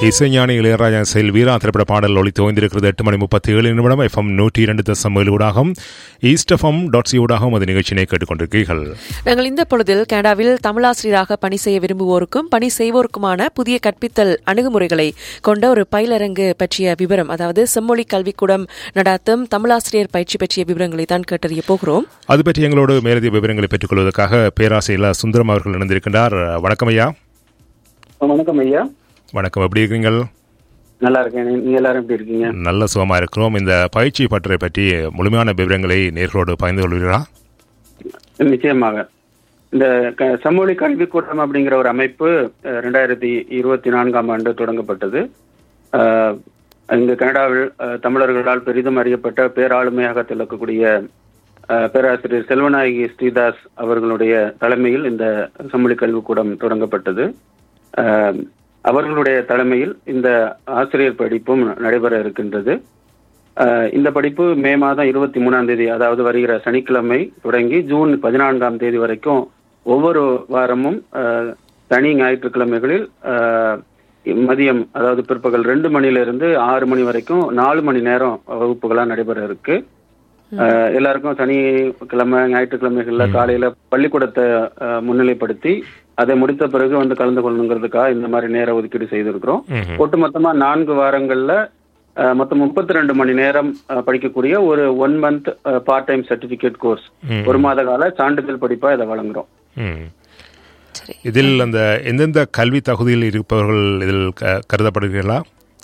இசைஞானி இளையராஜா செல் வீரா திரைப்பட பாடல் ஒளி தோய்ந்திருக்கிறது எட்டு மணி முப்பத்தி ஏழு நிமிடம் எஃப்எம் நூற்றி இரண்டு தசம் ஏழு ஊடாகவும் ஈஸ்ட் எஃப்எம் டாட் சி ஊடாகவும் அது நிகழ்ச்சியினை கேட்டுக்கொண்டிருக்கிறீர்கள் நாங்கள் இந்த பொழுதில் கனடாவில் தமிழாசிரியராக பணி செய்ய விரும்புவோருக்கும் பணி செய்வோருக்குமான புதிய கற்பித்தல் அணுகுமுறைகளை கொண்ட ஒரு பயிலரங்கு பற்றிய விவரம் அதாவது செம்மொழி கல்விக்கூடம் நடாத்தும் தமிழாசிரியர் பயிற்சி பற்றிய விவரங்களை தான் கேட்டறிய போகிறோம் அது பற்றி எங்களோடு மேலதிக விவரங்களை பெற்றுக் கொள்வதற்காக பேராசிரியர் சுந்தரம் அவர்கள் இணைந்திருக்கின்றார் வணக்கம் ஐயா வணக்கம் ஐயா வணக்கம் எப்படி இருக்கீங்கள் நல்லா இருக்கேன் நீ- நீங்க எல்லாரும் எப்படி இருக்கீங்க நல்ல சுகமா இருக்கிறோம் இந்த பயிற்சி பற்றை பற்றி முழுமையான விவரங்களை நேர்களோடு பகிர்ந்து கொள்வீர்களா நிச்சயமாக இந்த க- சமூக கல்விக்கூட்டம் அப்படிங்கிற ஒரு அமைப்பு அஹ், ரெண்டாயிரத்தி இருபத்தி நான்காம் ஆண்டு தொடங்கப்பட்டது அஹ், இங்கு கனடாவில் அஹ், தமிழர்களால் பெரிதும் அறியப்பட்ட பேராளுமையாக திளக்கக்கூடிய அஹ், பேராசிரியர் செல்வநாயகி ஸ்ரீதாஸ் அவர்களுடைய தலைமையில் இந்த சமூக கல்விக்கூடம் தொடங்கப்பட்டது அஹ், அவர்களுடைய தலைமையில் இந்த ஆசிரியர் படிப்பும் நடைபெற இருக்கின்றது அஹ், இந்த படிப்பு மே மாதம் இருபத்தி மூணாம் தேதி அதாவது வருகிற சனிக்கிழமை தொடங்கி ஜூன் பதினான்காம் தேதி வரைக்கும் ஒவ்வொரு வாரமும் அஹ், தனி ஞாயிற்றுக்கிழமைகளில் அஹ், மதியம் அதாவது பிற்பகல் ரெண்டு மணியிலிருந்து ஆறு மணி வரைக்கும் நாலு மணி நேரம் வகுப்புகளா நடைபெற இருக்கு அஹ், எல்லாருக்கும் சனிக்கிழமை ஞாயிற்றுக்கிழமைகள்ல காலையில பள்ளிக்கூடத்தை அஹ், முன்னிலைப்படுத்தி அதை முடித்த பிறகு வந்து கலந்து கொள்ளணுங்கிறதுக்காக இந்த மாதிரி நேர ஒதுக்கீடு செய்திருக்கிறோம் ம்ஹும். ஒட்டுமொத்தமா நான்கு வாரங்கள்ல அஹ், மொத்தம் முப்பத்தி ரெண்டு மணி நேரம் அஹ், படிக்கக்கூடிய ஒரு one month part time certificate course ம். ஒரு மாத கால சான்றிதழ் படிப்பா இதை வழங்குறோம் ம். சரி இதில் அந்த எந்தெந்த கல்வி தகுதியில் இருப்பவர்கள் இதில் க- கருதப்படுகிறீர்களா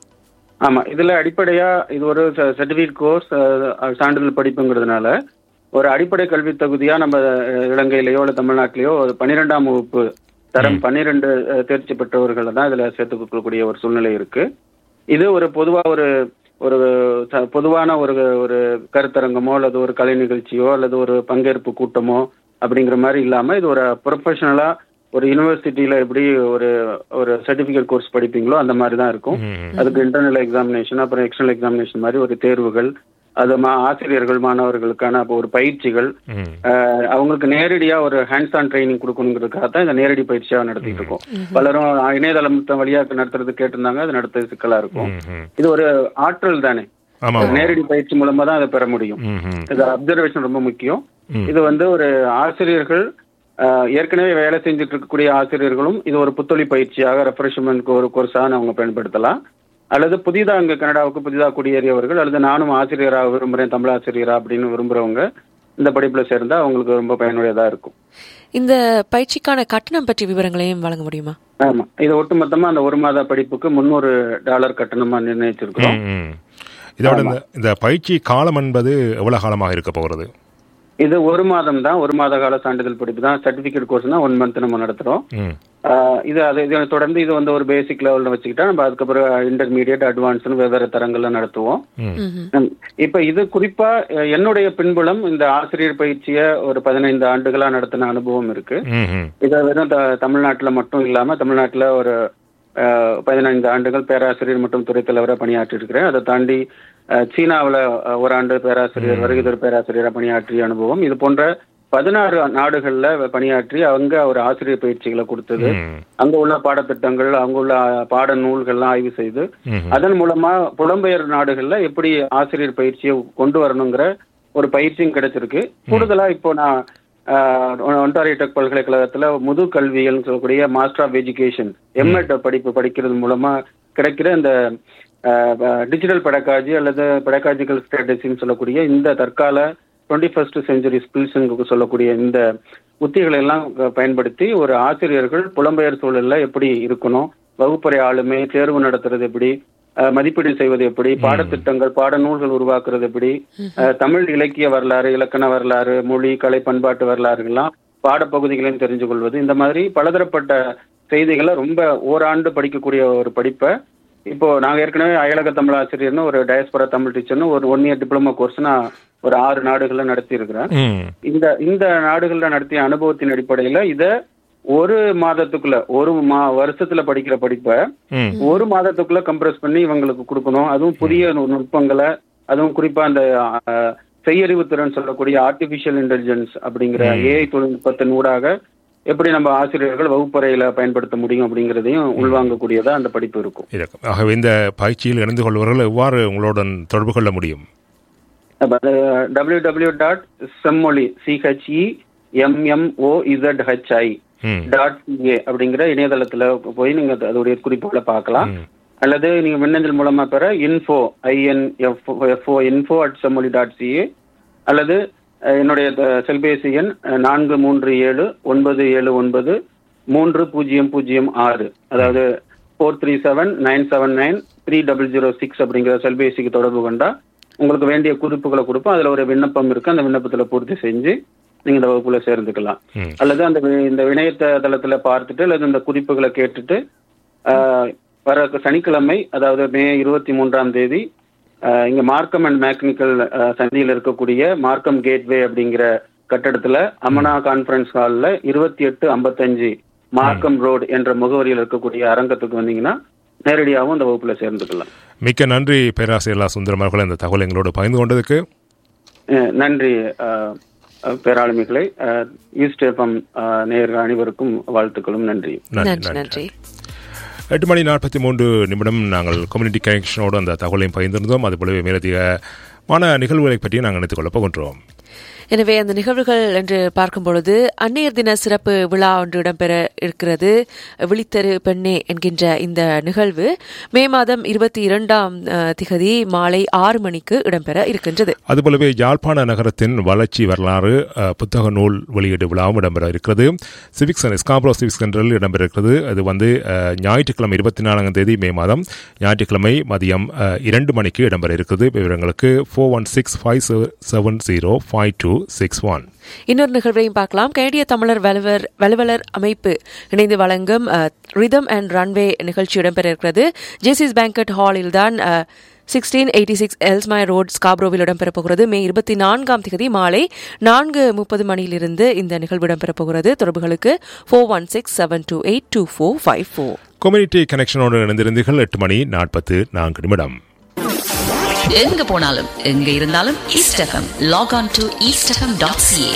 ஆமா இதுல அடிப்படையா இது ஒரு சர்டிபிகேட் கோர்ஸ் சான்றிதழ் படிப்புங்கிறதுனால ஒரு அடிப்படை கல்வி தகுதியா நம்ம அஹ், இலங்கையிலயோ இல்ல தமிழ்நாட்டிலேயோ ஒரு பன்னிரெண்டாம் வகுப்பு தரம் பன்னிரெண்டு அஹ், தேர்ச்சி பெற்றவர்கள் தான் இதுல சேர்த்துக் கொள்ளக்கூடிய ஒரு சூழ்நிலை இருக்கு இது ஒரு பொதுவா ஒரு ஒரு ச- பொதுவான ஒரு ஒரு கருத்தரங்கமோ அல்லது ஒரு கலை நிகழ்ச்சியோ அல்லது ஒரு பங்கேற்பு கூட்டமோ அப்படிங்கிற மாதிரி இல்லாம இது ஒரு ப்ரொஃபஷனலா ஒரு யூனிவர்சிட்டியில எப்படி ஒரு ஒரு சர்டிபிகேட் கோர்ஸ் படிப்பீங்களோ அந்த மாதிரி தான் இருக்கும் ம். அதுக்கு இன்டர்னல் எக்ஸாமினேஷன் அப்புறம் எக்ஸ்டர்னல் எக்ஸாமினேஷன் மாதிரி ஒரு தேர்வுகள் அது மா ஆசிரியர்கள் மாணவர்களுக்கான அப்போ ஒரு பயிற்சிகள் ம். அஹ், அவங்களுக்கு நேரடியா ஒரு ஹேண்ட்ஸ் ஆன் ட்ரைனிங் கொடுக்கணுங்கிறதுக்காக தான் இந்த நேரடி பயிற்சியா நடத்திட்டு இருக்கோம் பலரும் இணையதளம் வழியா நடத்துறது கேட்டிருந்தாங்க அது நடத்துறது சிக்கலா இருக்கும் ம், ம். இது ஒரு ஆற்றல் தானே ஆமா ஒரு நேரடி பயிற்சி மூலமா தான் அதை பெற முடியும் ம், ம். இது அப்சர்வேஷன் ரொம்ப முக்கியம் ம். இது வந்து ஒரு ஆசிரியர்கள் அஹ், ஏற்கனவே வேலை செஞ்சுட்டு இருக்கக்கூடிய ஆசிரியர்களும் இது ஒரு புத்தொழி பயிற்சியாக ரெஃப்ரெஷ்மெண்ட் ஒரு கோர்ஸாக அவங்க பயன்படுத்தலாம் அல்லது புதிதா இங்க கனடாவுக்கு புதிதாக குடியேறியவர்கள் அல்லது நானும் ஆசிரியராக விரும்புறேன் தமிழ் ஆசிரியரா அப்படின்னு விரும்புறவங்க இந்த படிப்புல சேர்ந்தா அவங்களுக்கு ரொம்ப பயனுடையதா இருக்கும் இந்த பயிற்சிக்கான கட்டணம் பற்றிய விவரங்களையும் வழங்க முடியுமா ஆமா இது ஒட்டுமொத்தமா அந்த ஒரு மாத படிப்புக்கு முன்னூறு டாலர் கட்டணமா நிர்ணயிச்சிருக்கிறோம் ம், ம். இதோட இந்த இந்த பயிற்சி காலம் என்பது எவ்வளவு காலமாக இருக்க போகிறது இது ஒரு மாதம் தான் ஒரு மாத கால சான்றிதழ் படிப்பு தான் சர்டிபிகேட் கோர்ஸ் தான் ஒன் மந்த் நம்ம நடத்துறோம் ம். ஆஹ் இது அது இது தொடர்ந்து இது வந்து ஒரு பேசிக் லெவலில் வச்சுக்கிட்டா நம்ம அதுக்கப்புறம் இன்டர்மீடியட் அட்வான்ஸ்னு வெவ்வேறு தரங்கள்ல நடத்துவோம் ம். ம்ஹும். ம். இப்ப இது குறிப்பா அஹ், என்னுடைய பின்புலம் இந்த ஆசிரியர் பயிற்சியை ஒரு பதினைந்து ஆண்டுகளா நடத்தின அனுபவம் இருக்கு ம், ம். இதை வெறும் த- தமிழ்நாட்டுல மட்டும் இல்லாம தமிழ்நாட்டுல ஒரு அஹ், பதினைந்து ஆண்டுகள் பேராசிரியர் மற்றும் துறை தலைவராக பணியாற்றி இருக்கிறேன் அதை தாண்டி அஹ், சீனாவுல அஹ், ஒரு ஆண்டு பேராசிரியர் வருகைதொரு பேராசிரியராக பணியாற்றிய அனுபவம் இது போன்ற பதினாறு நாடுகள்ல பணியாற்றி அங்க ஒரு ஆசிரியர் பயிற்சிகளை கொடுத்தது ம். அங்க உள்ள பாடத்திட்டங்கள் அங்க உள்ள அஹ், பாட நூல்கள்லாம் ஆய்வு செய்து ம். அதன் மூலமா புலம்பெயர் நாடுகள்ல எப்படி ஆசிரியர் பயிற்சியை கொண்டு வரணுங்கிற ஒரு பயிற்சியும் கிடைச்சிருக்கு கூடுதலா இப்போ நான் ஒன்டாரியோ டெக் பல்கலைக்கழகத்துல முது கல்வியல்னு சொல்லக்கூடிய மாஸ்டர் ஆஃப் எஜுகேஷன் எம்எட் படிப்பு படிக்கிறது மூலமா கிடைக்கிற இந்த டிஜிட்டல் பெடகாஜி அல்லது பெடகாஜிக்கல் ஸ்ட்ராட்டஜின்னு சொல்லக்கூடிய இந்த தற்கால டுவெண்ட்டி ஃபர்ஸ்ட் செஞ்சுரி ஸ்கில்ஸ் சொல்லக்கூடிய இந்த உத்திகளை எல்லாம் அஹ், பயன்படுத்தி ஒரு ஆசிரியர்கள் புலம்பெயர் சூழல்ல எப்படி இருக்கணும் வகுப்பறை ஆளுமை தேர்வு நடத்துறது எப்படி அஹ், மதிப்பீடு செய்வது எப்படி பாடத்திட்டங்கள் பாடநூல்கள் உருவாக்குறது எப்படி அஹ், தமிழ் இலக்கிய வரலாறு இலக்கண வரலாறு மொழி கலை பண்பாட்டு வரலாறுகள்லாம் பாடப்பகுதிகளையும் தெரிஞ்சு கொள்வது இந்த மாதிரி பலதரப்பட்ட செய்திகளை ரொம்ப ஓராண்டு படிக்கக்கூடிய ஒரு படிப்பை இப்போ நாங்க ஏற்கனவே அயலக தமிழ் ஆசிரியர்னு ஒரு டயஸ்பரா தமிழ் டீச்சர்னு ஒரு ஒன் இயர் டிப்ளமோ கோர்ஸ் நான் ஒரு ஆறு நாடுகள்ல நடத்தி இருக்கிறேன் ம். இந்த இந்த நாடுகள்ல நடத்திய அனுபவத்தின் அடிப்படையில இத ஒரு மாதத்துக்குள்ள ஒரு மா வருஷத்துல படிக்கிற படிப்பை ம். ஒரு மாதத்துக்குள்ள கம்ப்ரஸ் பண்ணி இவங்களுக்கு கொடுக்கணும் அதுவும் புதிய நு- நுட்பங்களை அதுவும் குறிப்பா அந்த அஹ், செய்யறிவு திறன் சொல்லக்கூடிய ஆர்டிபிஷியல் இன்டெலிஜென்ஸ் அப்படிங்கிற ஏஐ தொழில்நுட்பத்தின் ஊடாக எப்படி நம்ம ஆசிரியர்கள் வகுப்பறையில பயன்படுத்த முடியும் அப்படிங்கிறதையும் உள்வாங்கக்கூடியதா அந்த படிப்பு இருக்கும் இருக்கும் ஆகவே இந்த பயிற்சியில் இணைந்து கொள்பவர்கள் எவ்வாறு உங்களுடன் தொடர்பு கொள்ள முடியும் W W dot Semmozhi CHE MMO ZHI M dot CA அப்படிங்கிற இணையதளத்துல போய் நீங்க அது- அதோடைய குறிப்புகளை பார்க்கலாம் ம். அல்லது நீங்க மின்னஞ்சல் மூலமா பெற info INFO info at Semmozhi dot CA அல்லது அஹ், என்னுடைய த- செல்பேசி எண் அஹ், நான்கு மூன்று ஏழு ஒன்பது ஏழு ஒன்பது மூன்று பூஜ்ஜியம் பூஜ்ஜியம் ஆறு அதாவது four three seven nine seven nine three double zero six அப்படிங்கிற செல்பேசிக்கு தொடர்பு கொண்டா உங்களுக்கு வேண்டிய குறிப்புகளை கொடுப்போம் அதுல ஒரு விண்ணப்பம் இருக்கு அந்த விண்ணப்பத்துல பூர்த்தி செஞ்சு நீங்க இந்த வகுப்புல சேர்ந்துக்கலாம் ம். அல்லது அந்த வி- இந்த இணையதளத்துல பார்த்துட்டு அல்லது இந்த குறிப்புகளை கேட்டுட்டு ஆஹ், வர சனிக்கிழமை அதாவது மே இருபத்தி மூன்றாம் தேதி ஆஹ், இங்க மார்க்கம் அண்ட் மேக்னிக்கல் சந்தியில் இருக்கக்கூடிய மார்க்கம் கேட்வே அப்படிங்கிற கட்டடத்துல அமனா கான்ஃபரன்ஸ் ஹாலில் இருபத்தி எட்டு ஐம்பத்தஞ்சு மார்க்கம் ரோடு என்ற முகவரியில் இருக்கக்கூடிய அரங்கத்துக்கு வந்தீங்கன்னா நேரடியாகவும் இந்த வகுப்புல சேர்ந்துக்கலாம் மிக்க நன்றி பேராசிரியர் லா சுந்தரம் அவர்கள் இந்த தகவல் எங்களோடு பகிர்ந்து கொண்டதுக்கு அஹ், நன்றி ஆஹ், அஹ், பேராளுமைகளை ஆஹ், ஈஸ்ட் எஃப்எம் ஆஹ், நேயர்கள் அனைவருக்கும் வாழ்த்துக்களும் நன்றி நன்றி நன்றி எட்டு மணி நாற்பத்தி மூன்று நிமிடம் நாங்கள் கம்யூனிட்டி கனெக்ஷனோடு அந்த தகவலையும் பகிர்ந்திருந்தோம் அதுபோலவே மேலதிகமான நிகழ்வுகளை பற்றி நாங்கள் நினைத்துக் கொள்ளப் போகின்றோம் எனவே அந்த நிகழ்வுகள் என்று பார்க்கும் பொழுது அன்னையர் தின சிறப்பு விழா ஒன்று இடம்பெற இருக்கிறது விழித்தரு பெண்ணே என்கின்ற இந்த நிகழ்வு மே மாதம் இருபத்தி இரண்டாம் அஹ், திகதி மாலை ஆறு மணிக்கு இடம்பெற இருக்கின்றது அதுபோலவே யாழ்ப்பாண நகரத்தின் வளர்ச்சி வரலாறு அஹ், புத்தக நூல் வெளியீடு விழாவும் இடம்பெற இருக்கிறது சிவிக்ஸ் அண்ட் ஸ்காப்ரோ சிவிக்ஸ் சென்டரில் இடம்பெற இருக்கிறது அது வந்து அஹ், ஞாயிற்றுக்கிழமை இருபத்தி நான்காம் தேதி மே மாதம் ஞாயிற்றுக்கிழமை மதியம் அஹ், இரண்டு மணிக்கு இடம்பெற இருக்கிறது விவரங்களுக்கு four one six five seven zero five two six one இன்னொரு நிகழ்வையும் பார்க்கலாம் கனடிய தமிழர் வலுவர் வலுவலர் அமைப்பு இணைந்து வழங்கும் ரிதம் அண்ட் ரன்வே நிகழ்ச்சி இடம்பெற இருக்கிறது ஜேசிஸ் பேங்கட் ஹாலில் தான் sixteen eighty six Ellesmere road ஸ்காப்ரோவில் இடம்பெறப் போகிறது மே இருபத்தி நான்காம் தேதி மாலை நான்கு முப்பது மணியிலிருந்து இந்த நிகழ்வு இடம்பெறப் போகிறது தொடர்புகளுக்கு four one six seven two eight two four five four community கனெக்ஷனோடு இணைந்திருந்தீர்கள் எட்டு மணி நாற்பத்து நான்கு நிமிடம் எங்க போனாலும் எங்க இருந்தாலும் east FM log on to east FM dot CA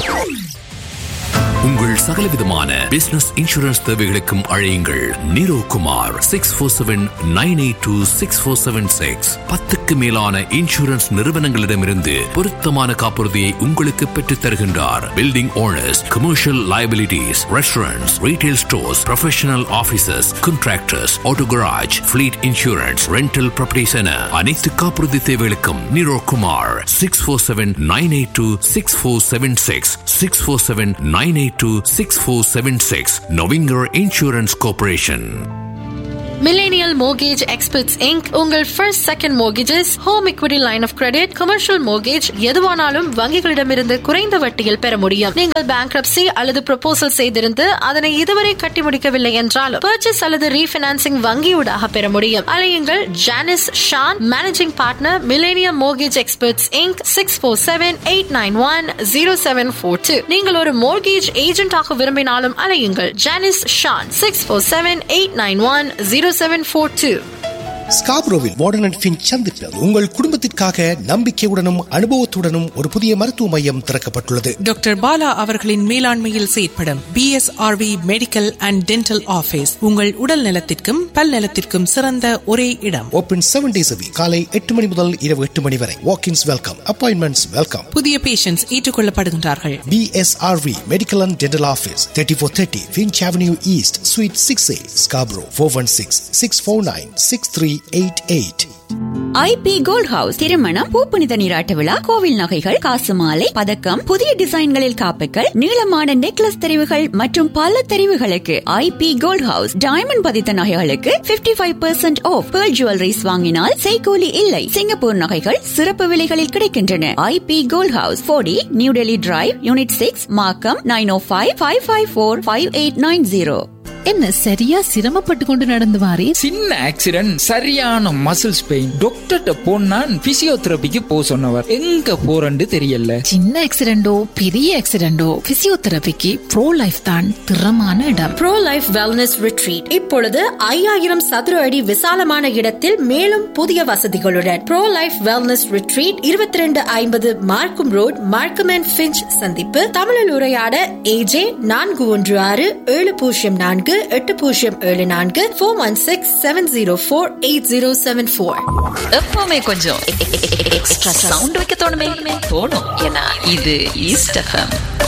உங்கள் சகலவிதமான பிசினஸ் இன்சூரன்ஸ் தேவைகளுக்கும் அழையுங்கள் Nero Kumar six four seven nine eight two six four seven six பத்துக்கு மேலான இன்சூரன்ஸ் நிறுவனங்களிடமிருந்து பொருத்தமான காப்புறுதியை உங்களுக்கு பெற்றுத் தருகின்றார் building owners commercial liabilities, restaurants, retail stores, professional offices, contractors, auto garage, fleet insurance, rental properties என அனைத்து காப்புறுதி தேவைகளுக்கும் Nero Kumar six four seven nine eight two six four seven six six four seven nine eight two six four seven six Novinger insurance corporation Millennial Mortgage Experts Inc. உங்கள் first second mortgages, home equity line of credit commercial mortgage எதுவானாலும் வங்கிகளிடமிருந்து குறைந்த வட்டியில் பெற முடியும் நீங்கள் bankruptcy அல்லது proposal செய்திருந்து அதனை இதுவரை கட்டி முடிக்கவில்லை என்றாலும் purchase அல்லது ரீஃபினான்சிங் வங்கியூடாக பெற முடியும் அலையுங்கள் Janice Shan managing partner millennium mortgage experts Inc six four seven eight nine one zero seven four two நீங்கள் ஒரு மோர்கேஜ் ஏஜென்டாக விரும்பினாலும் அலையுங்கள் Janice Shan six four seven eight nine one zero seven four two ஸ்காப்ரோவில் Warden and Finch சந்திப்பில் உங்கள் குடும்பத்திற்காக நம்பிக்கையுடனும் அனுபவத்துடனும் ஒரு புதிய மருத்துவ மையம் திறக்கப்பட்டுள்ளது டாக்டர் பாலா அவர்களின் மேலாண்மையில் செயற்படும் BSRV medical and dental office உங்கள் உடல் நலத்திற்கும் பல் நலத்திற்கும் சிறந்த ஒரே இடம் ஓபன் செவன் டேஸ் காலை எட்டு மணி முதல் இரவு எட்டு மணி வரை வாக்கின்ஸ் வெல்கம் அப்பாயின்மெண்ட்ஸ் வெல்கம் புதிய பேஷண்ட்ஸ் ஏற்றுக்கொள்ளப்படுகின்றார்கள் BSRV Medical and Dental Office 3430 Finch Avenue East Suite 6A Scarborough 416 649 6388 IP gold house திருமணம் பூப்புனித நீராட்ட விழா கோவில் நகைகள் காசு மாலை பதக்கம் புதிய டிசைன்களில் காப்புகள் நீளமான நெக்லஸ் தெரிவுகள் மற்றும் பல தெரிவுகளுக்கு ஐபி கோல்ட் ஹவுஸ் டைமண்ட் பதித்த நகைகளுக்கு 55% five percent off pearl jewelleries வாங்கினால் செய்கூலி இல்லை சிங்கப்பூர் நகைகள் சிறப்பு விலைகளில் கிடைக்கின்றன ஐபி கோல்ட் ஹவுஸ் போடி New Delhi drive unit six Markham nine O five five five four five eight nine zero என்ன சரியா சிரமப்பட்டு கொண்டு நடந்து வாரே சின்ன ஆக்சிடென்ட் சரியான மசில்ஸ் பெயின் டாக்டர்கிட்ட போனான் பிசியோதெரபிக்கு போ சொன்னவர் எங்க போறன்னு தெரியல சின்ன ஆக்சிடென்டோ பெரிய ஆக்சிடென்டோ பிசியோதெரபிக்கு ப்ரோ லைஃப் தான் திறமான இடம் ப்ரோ லைஃப் வெல்னஸ் ரிட்ரீட் இப்பொழுது ஐயாயிரம் சதுர அடி விசாலமான இடத்தில் மேலும் புதிய வசதிகளுடன் ப்ரோ லைஃப் வெல்னஸ் ரிட்ரீட் இருபத்தி ரெண்டு ஐம்பது மார்க்கும் ரோட் மார்க்கம் அண்ட் ஃபிஞ்ச் சந்திப்பு தமிழில் உரையாட ஏஜே நான்கு ஒன்று ஆறு ஏழு பூஜ்ஜியம் நான்கு எட்டு பூஜ்ஜியம் ஏழு நான்கு four one six seven zero four eight zero seven four எப்பவுமே கொஞ்சம் எக்ஸ்ட்ரா சவுண்ட் வைக்க தோணுமே தோணும் ஏன்னா இது ஈஸ்ட் எஃப்எம்